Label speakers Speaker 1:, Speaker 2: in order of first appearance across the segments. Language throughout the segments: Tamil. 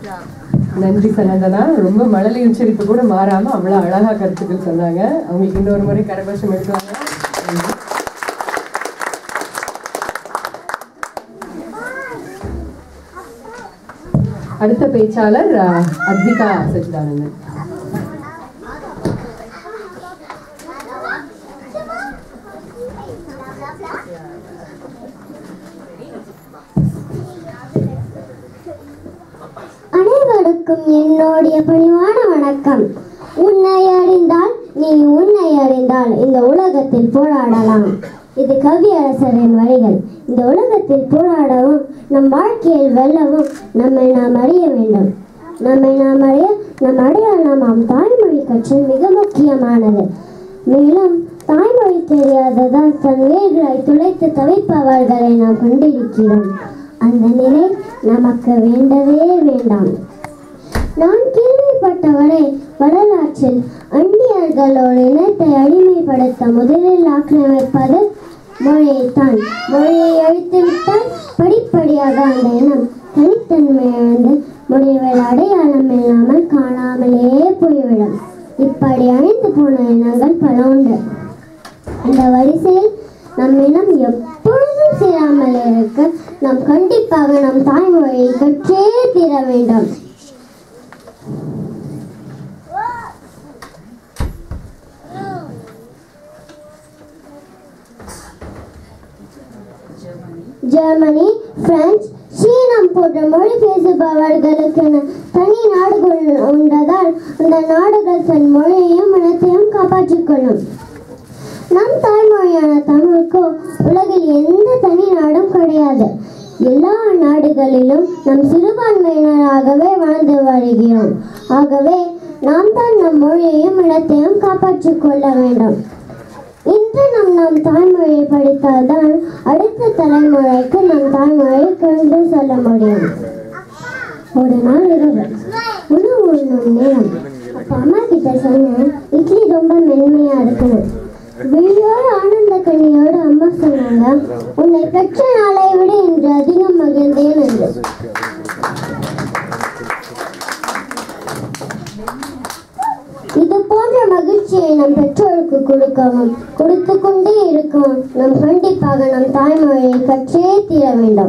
Speaker 1: நன்றி சனந்தனா ரொம்ப மழலை உச்சரிப்பு கூட மாறாம அவ்வளவு அழகா கருத்துக்கள் சொன்னாங்க அவங்களுக்கு இன்னொரு முறை கரகோஷம் எடுக்கலாங்க நன்றி. அடுத்த பேச்சாளர் அஹ், அத்விகா சச்சிதானந்தன்
Speaker 2: அனைவருக்கும் என்னுடைய பணிவான வணக்கம் உன்னை அறிந்தால் நீ உன்னை அறிந்தால் இந்த உலகத்தில் போராடலாம் இது கவியரசரின் வரிகள் இந்த உலகத்தில் போராடவும் நம் வாழ்க்கையில் வெல்லவும் நம்மை நாம் அறிய வேண்டும் நம்மை நாம் அறிய நம் அடையாளம் நாம் தாய்மொழி கற்றல் மிக முக்கியமானது மேலும் தாய்மொழி தெரியாததால் தன் வேர்களை துளைத்து தவிப்பவர்களை நாம் கண்டிருக்கிறோம் அந்த நிலை நமக்கு வேண்டவே வேண்டாம் நான் கேள்விப்பட்டவரை வரலாற்றில் அந்நியர்களோடு இனத்தை அடிமைப்படுத்த முதலில் ஆக்கிரமிப்பது மொழியைத்தான் மொழியை அழித்துவிட்டால் படிப்படியாக அந்த இனம் தனித்தன்மை இழந்து முடிவில் அடையாளம் இல்லாமல் காணாமலே போய்விடும் இப்படி அழிந்து போன இனங்கள் பல உண்டு அந்த வரிசையில் நம் இனம் எப்பொழுதும் சேராமல் இருக்க நாம் கண்டிப்பாக நம் தாய்மொழியை கற்றே தீர வேண்டும் ஜெர்மனி பிரான்ஸ் சீனம் போன்ற மொழி பேசுபவர்களுக்கென தனி நாடுகள் உண்டதால் அந்த நாடுகள் தன் மொழியையும் இனத்தையும் காப்பாற்றிக் கொள்ளும் நம் தாய்மொழியான தமிழுக்கு உலகில் எந்த தனி நாடும் கிடையாது எல்லா நாடுகளிலும் நம் சிறுபான்மையினராகவே வாழ்ந்து வருகிறோம் ஆகவே நாம் தான் நம் மொழியையும் இடத்தையும் காப்பாற்றிக் கொள்ள வேண்டும் இன்று நம் நம் தாய்மொழியை படித்தால்தான் அடுத்த தலைமுறைக்கு நம் தாய்மொழியை கொண்டு சொல்ல முடியும் ஒரு நாள் இரவு உணவு உண்ணும் நேரம் அப்ப அம்மா கிட்ட சொன்னேன் இட்லி ரொம்ப மென்மையா இருக்கணும் விழியோடு ஆனந்த கண்ணியோடு அம்மா சொன்னாங்க உன்னை பெற்ற நாளை விட இன்று அதிகம் மகிழ்ந்தேன் என்று இது போன்ற மகிழ்ச்சியை நம் பெற்றோருக்கு கொடுக்கவும் கொடுத்து கொண்டே இருக்கவும் நாம் கண்டிப்பாக நம் தாய்மொழியை கற்றே தீர வேண்டும்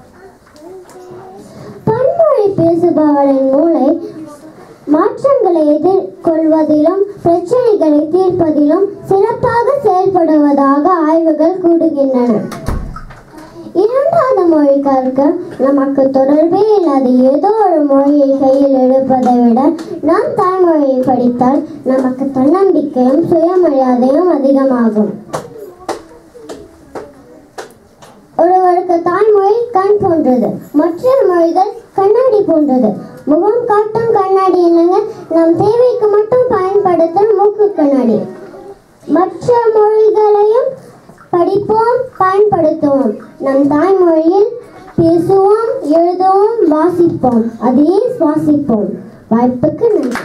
Speaker 2: பன்மொழி பேசுபவரின் மூளை மாற்றங்களை எதிர்கொள்வதிலும் பிரச்சனைகளை தீர்ப்பதிலும் சிறப்பாக செயல்படுவதாக ஆய்வுகள் கூறுகின்றன இரண்டாவது மொழி கற்க நமக்கு தொடர்பே இல்லாத ஏதோ ஒரு மொழியை கையில் எடுப்பதை விட நாம் தாய்மொழியை படித்தால் நமக்கு தன்னம்பிக்கையும் சுயமரியாதையும் அதிகமாகும் ஒருவருக்கு தாய்மொழி கண் போன்றது மற்ற மொழிகள் கண்ணாடி போன்றது முகம் காட்டும் கண்ணாடி இல்லைங்க நம் தேவைக்கு மட்டும் பயன்படுத்தும் மூக்கு கண்ணாடி மற்ற மொழிகளையும் படிப்போம் பயன்படுத்துவோம் நம் தாய்மொழியில் பேசுவோம் எழுதுவோம் வாசிப்போம் அதே சுவாசிப்போம் வாய்ப்புக்கு நன்றி